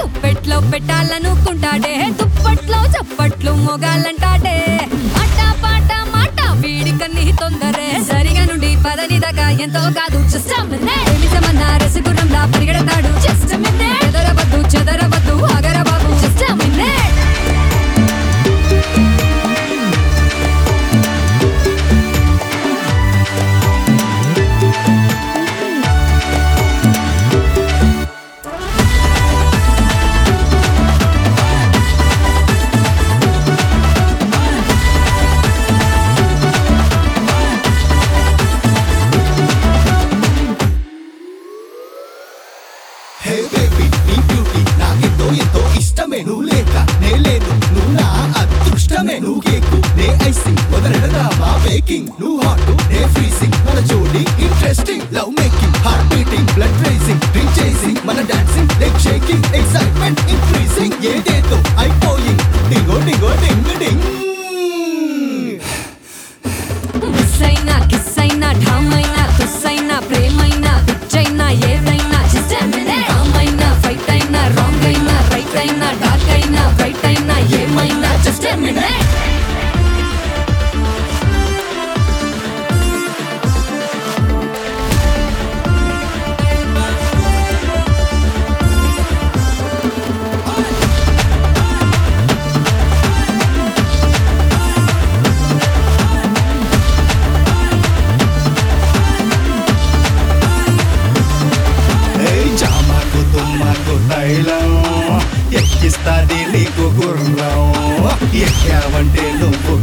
గుప్పెట్లో పెట్టాలనుకుంటాడే దుప్పట్లో చప్పట్లు మొగాలంటాడే మాట పాట మాట వీడికన్ని తొందరే సరిగా నుండి పదని దాకా ఎంతో కాదు జస్ట్ నిజమన్నా రసగురంలా పరిగెడతాడు జస్ట్ చెదరవద్దు చెదరవద్దు అగర బాబు జస్ట్ మినిట్ హే బేబీ నీ బ్యూటీ నాకెంతో ఎంతో ఇష్టమే నువ్వు లేక నే లేను నువ్వు నా అదృష్టమే నువ్వు కేకు నే ఐసింగ్ మొదలెడదా మా బేకింగ్ నువ్వు హాట్ నే ఫ్రీసింగ్ మన జోడి interesting love making heart beating blood racing drink chasing మన dancing leg shaking excitement increasing ఏదేదో అయిపోయింగ్ డింగో డింగో డింగ్ డింగ్ మిస్ అయినా కిస్ అయినా ఢమ్ అయినా తుస్ అయినా ప్రేమైనా పిచ్చైనా ఏదైనా జస్ట్ అయినా ఫైట్ అయినా రాంగ్ అయినా రైట్ అయినా డార్క్ అయినా బ్రైట్ అయినా ఏమైనా జస్ట్ మినిట్ ఏయ్ జామాకు తుమ్మకు తైలం ఎక్కిస్తాది నీకు గుర్రం ఎక్కావంటే నువ్వు